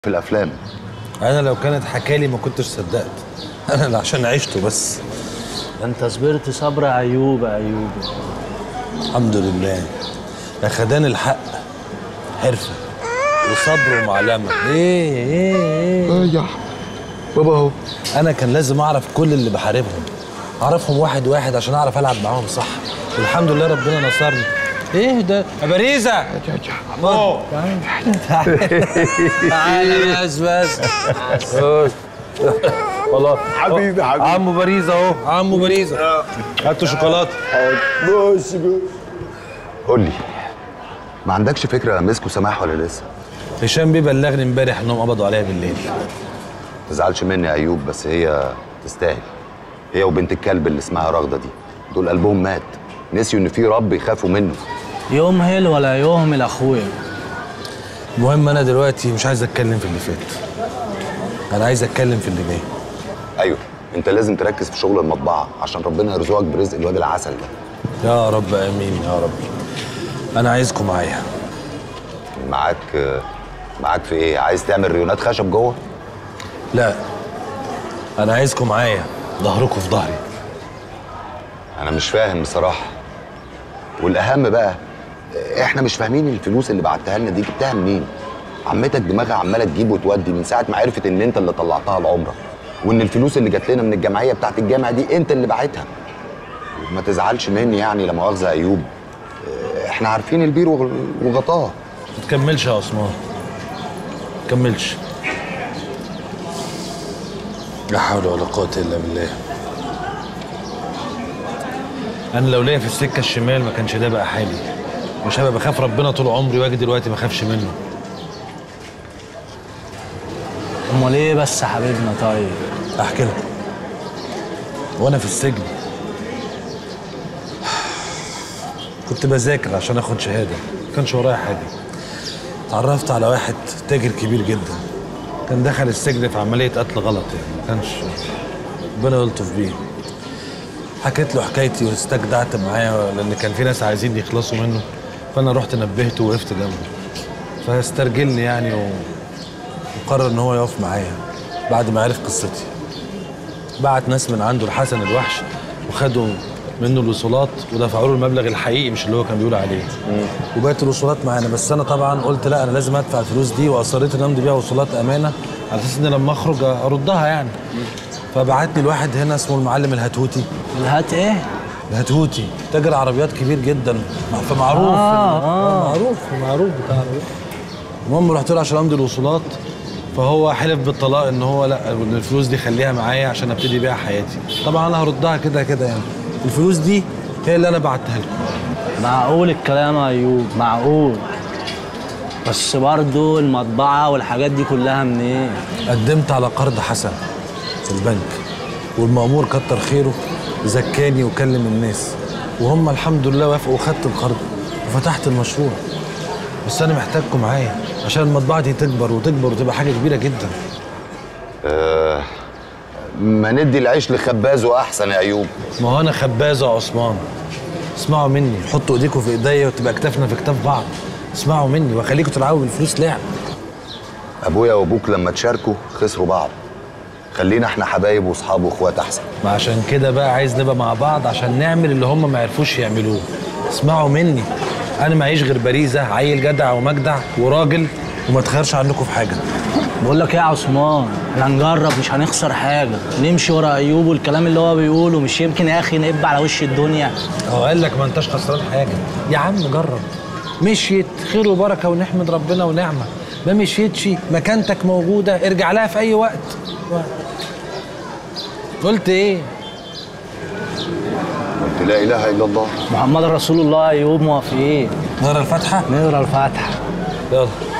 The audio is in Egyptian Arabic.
في الافلام انا لو كانت حكالي ما كنتش صدقت انا اللي عشان عشته بس ده انت صبرت صبر ايوب يا ايوب الحمد لله يا خدان الحق حرفه وصبر ومعلمه ايه ايه ايه اه يا بابا اهو انا كان لازم اعرف كل اللي بحاربهم اعرفهم واحد واحد عشان اعرف العب معاهم صح والحمد لله ربنا نصرني ايه ده يا باريزه تعالى بس بس والله حبيبي حبيبي عمو باريزه اهو عمو باريزه هاتوا شوكولاته بص قول لي ما عندكش فكره مسكوا سماح ولا لسه هشام بيه بلغني امبارح انهم قبضوا عليها بالليل ما تزعلش مني يا ايوب بس هي تستاهل هي وبنت الكلب اللي اسمها رغده دي دول قلبهم مات نسيوا ان في رب يخافوا منه يمهل ولا يهمل اخويا المهم انا دلوقتي مش عايز اتكلم في اللي فات انا عايز اتكلم في اللي جاي ايوه انت لازم تركز في شغل المطبعه عشان ربنا يرزقك برزق الواد العسل ده يا رب امين يا رب انا عايزكم معايا معاك معاك في ايه عايز تعمل ريونات خشب جوه لا انا عايزكم معايا ظهركم في ظهري انا مش فاهم بصراحه والاهم بقى احنا مش فاهمين الفلوس اللي بعتها لنا دي جبتها منين عمتك دماغها عماله تجيب وتودي من ساعه ما عرفت ان انت اللي طلعتها العمره وان الفلوس اللي جات لنا من الجمعيه بتاعت الجامع دي انت اللي باعتها ما تزعلش مني يعني لا مؤاخذه يا ايوب احنا عارفين البير وغ- وغطاه ما تكملش يا عثمان ما تكملش لا حول ولا قوة إلا بالله أنا لو ليا في السكة الشمال ما كانش ده بقى حالي مش هبقى بخاف ربنا طول عمري واجي دلوقتي ما اخافش منه امال ايه بس يا حبيبنا طيب احكي لك وانا في السجن كنت بذاكر عشان اخد شهاده ما كانش ورايا حاجه اتعرفت على واحد تاجر كبير جدا كان دخل السجن في عمليه قتل غلط يعني ما كانش ربنا يلطف بيه حكيت له حكايتي واستجدعت معاه لان كان في ناس عايزين يخلصوا منه فانا رحت نبهته ووقفت جنبه فاسترجلني يعني و... وقرر ان هو يقف معايا بعد ما عرف قصتي بعت ناس من عنده لحسن الوحش وخدوا منه الوصولات ودفعوا له المبلغ الحقيقي مش اللي هو كان بيقول عليه وبقت الوصولات معانا بس انا طبعا قلت لا انا لازم ادفع الفلوس دي واصريت ان امضي بيها وصولات امانه على اساس ان لما اخرج اردها يعني فبعتني الواحد هنا اسمه المعلم الهتوتي الهات ايه الهتوتي تاجر عربيات كبير جدا فمعروف آه، آه معروف معروف بتاع العربيات. المهم رحت له عشان امضي الوصولات فهو حلف بالطلاق ان هو لا ان الفلوس دي خليها معايا عشان ابتدي بيها حياتي طبعا انا هردها كده كده يعني الفلوس دي هي اللي انا بعتها لكم معقول الكلام يا ايوب معقول بس برضو المطبعه والحاجات دي كلها منين قدمت على قرض حسن في البنك والمأمور كتر خيره زكاني وكلم الناس وهم الحمد لله وافقوا وخدت القرض وفتحت المشروع بس انا محتاجكم معايا عشان المطبعه دي تكبر وتكبر وتبقى حاجه كبيره جدا أه ما ندي العيش لخبازه احسن يا ايوب ما هو انا خباز يا عثمان اسمعوا مني حطوا ايديكم في ايديا وتبقى كتافنا في كتاف بعض اسمعوا مني واخليكم تلعبوا بالفلوس لعب ابويا وابوك لما تشاركوا خسروا بعض خلينا احنا حبايب واصحاب واخوات احسن ما عشان كده بقى عايز نبقى مع بعض عشان نعمل اللي هم ما عرفوش يعملوه اسمعوا مني انا معيش غير باريزه عيل جدع ومجدع وراجل وما تخيرش عنكم في حاجه بقول لك ايه يا عثمان احنا هنجرب مش هنخسر حاجه نمشي ورا ايوب والكلام اللي هو بيقوله مش يمكن يا اخي نقب على وش الدنيا هو قال لك ما انتش خسران حاجه يا عم جرب مشيت خير وبركه ونحمد ربنا ونعمه ما مشيتش مكانتك موجوده ارجع لها في اي وقت قلت ايه قلت لا اله الا الله محمد رسول الله يا ايوب موافقين نقرا الفاتحه نقرا الفاتحه يلا